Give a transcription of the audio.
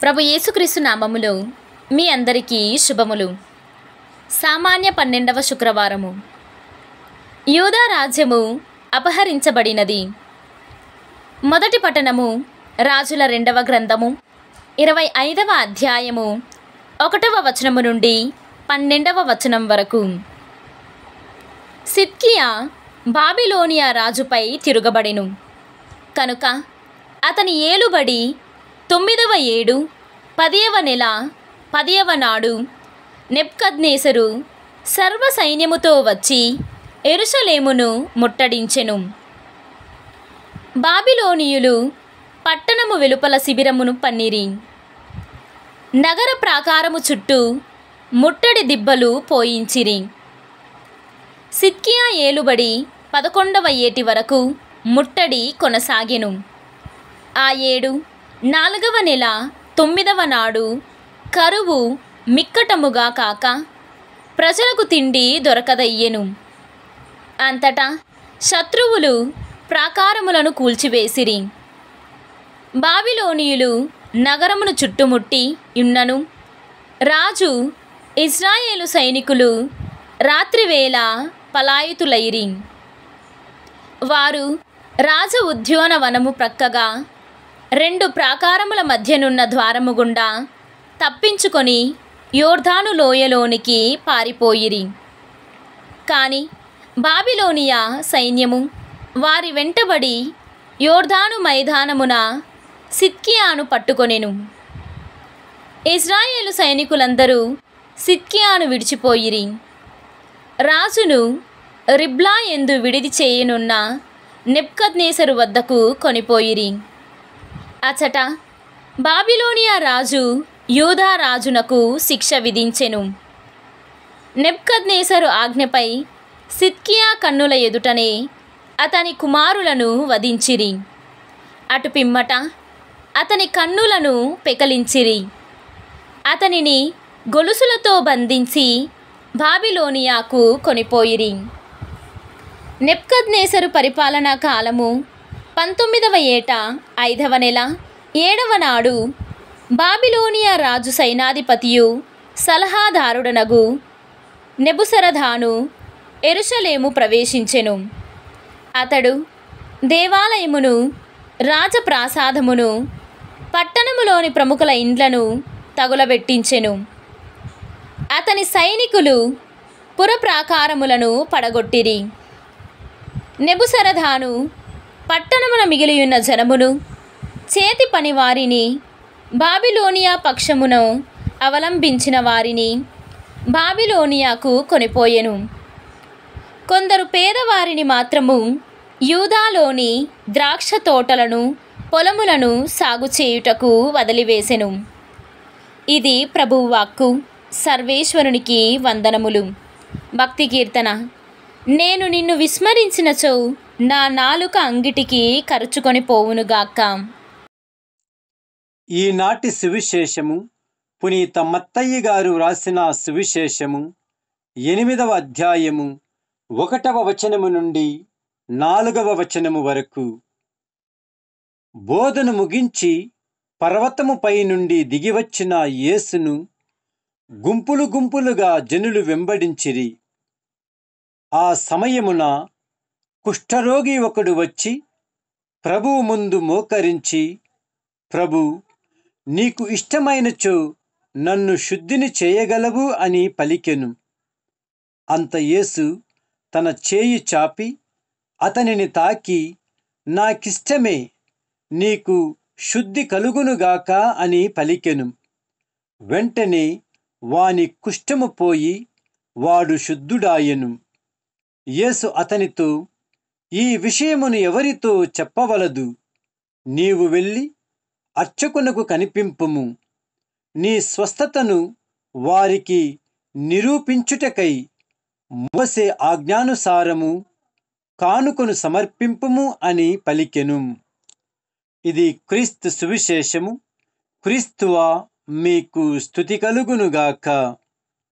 ప్రభు యేసుక్రీస్తు నామములో మీ అందరికీ శుభములు సామాన్య పన్నెండవ శుక్రవారము యూదా రాజ్యము అపహరించబడినది మొదటి పట్టణము రాజుల రెండవ గ్రంథము ఇరవై ఐదవ అధ్యాయము ఒకటవ వచనము నుండి పన్నెండవ వచనం వరకు సిద్కియా బాబిలోనియా రాజుపై తిరుగబడెను కనుక అతని ఏలుబడి తొమ్మిదవ ఏడు పదియవ నెల పదియవ నాడు నెప్కద్నేసరు సర్వ సైన్యముతో వచ్చి ఎరుసలేమును ముట్టడించెను బాబిలోనియులు పట్టణము వెలుపల శిబిరమును పన్నిరి నగర ప్రాకారము చుట్టూ ముట్టడి దిబ్బలు పోయించిరి సిద్కియా ఏలుబడి పదకొండవ ఏటి వరకు ముట్టడి కొనసాగెను ఆ ఏడు నాలుగవ నెల తొమ్మిదవ నాడు కరువు మిక్కటముగా కాక ప్రజలకు తిండి దొరకదయ్యెను అంతటా శత్రువులు ప్రాకారములను కూల్చివేసిరి బాబిలోనియులు నగరమును చుట్టుముట్టి ఉన్నను రాజు ఇజ్రాయేలు సైనికులు రాత్రివేళ పలాయితులైరి వారు రాజ ఉద్యానవనము ప్రక్కగా రెండు ప్రాకారముల మధ్యనున్న ద్వారము గుండా తప్పించుకొని యోర్ధాను లోయలోనికి పారిపోయిరి కాని బాబిలోనియా సైన్యము వారి వెంటబడి యోర్ధాను మైదానమున సిద్కియాను పట్టుకొనెను ఇజ్రాయేలు సైనికులందరూ సిద్కియాను విడిచిపోయిరి రాజును రిబ్లా ఎందు విడిది చేయనున్న నెప్కద్నేసరు వద్దకు కొనిపోయిరి అచట బాబిలోనియా రాజు యూదా రాజునకు శిక్ష విధించెను నెప్కద్నేసరు ఆజ్ఞపై సిద్కియా కన్నుల ఎదుటనే అతని కుమారులను వధించిరి అటు పిమ్మట అతని కన్నులను పెకలించిరి అతనిని గొలుసులతో బంధించి బాబిలోనియాకు కొనిపోయిరి నెప్కద్నేసరు పరిపాలనా కాలము పంతొమ్మిదవ ఏట ఐదవ నెల ఏడవ నాడు బాబిలోనియా రాజు సైనాధిపతియు సలహాదారుడనగు నెబుసరధాను ఎరుషలేము ప్రవేశించెను అతడు దేవాలయమును రాజప్రాసాదమును పట్టణములోని ప్రముఖుల ఇండ్లను తగులబెట్టించెను అతని సైనికులు పురప్రాకారములను పడగొట్టిరి నెబుసరధాను పట్టణమున మిగిలియున్న జనమును చేతి పని వారిని బాబిలోనియా పక్షమును అవలంబించిన వారిని బాబిలోనియాకు కొనిపోయెను కొందరు పేదవారిని మాత్రము యూదాలోని ద్రాక్ష తోటలను పొలములను సాగు చేయుటకు వదిలివేసెను ఇది ప్రభువు వాక్కు సర్వేశ్వరునికి వందనములు భక్తి కీర్తన నేను నిన్ను విస్మరించినచో నా నాలుక అంగిటికి కరుచుకొని పోవునుగాక ఈనాటి సువిశేషము పునీత మత్తయ్య గారు వ్రాసిన సువిశేషము ఎనిమిదవ అధ్యాయము ఒకటవ వచనము నుండి నాలుగవ వచనము వరకు బోధను ముగించి పర్వతముపై నుండి దిగివచ్చిన యేసును గుంపులు గుంపులుగా జనులు వెంబడించిరి ఆ సమయమున కుష్ఠరోగి ఒకడు వచ్చి ప్రభువు ముందు మోకరించి ప్రభు నీకు ఇష్టమైనచో నన్ను శుద్ధిని చేయగలవు అని పలికెను అంత యేసు తన చేయి చాపి అతనిని తాకి నాకిష్టమే నీకు శుద్ధి కలుగునుగాక అని పలికెను వెంటనే వాని కుష్ఠము పోయి వాడు శుద్ధుడాయెను యేసు అతనితో ఈ విషయమును ఎవరితో చెప్పవలదు నీవు వెళ్ళి అర్చకునకు కనిపింపుము నీ స్వస్థతను వారికి నిరూపించుటకై మోసే ఆజ్ఞానుసారము కానుకను సమర్పింపుము అని పలికెను ఇది క్రీస్తు సువిశేషము క్రీస్తువా మీకు స్థుతి కలుగునుగాక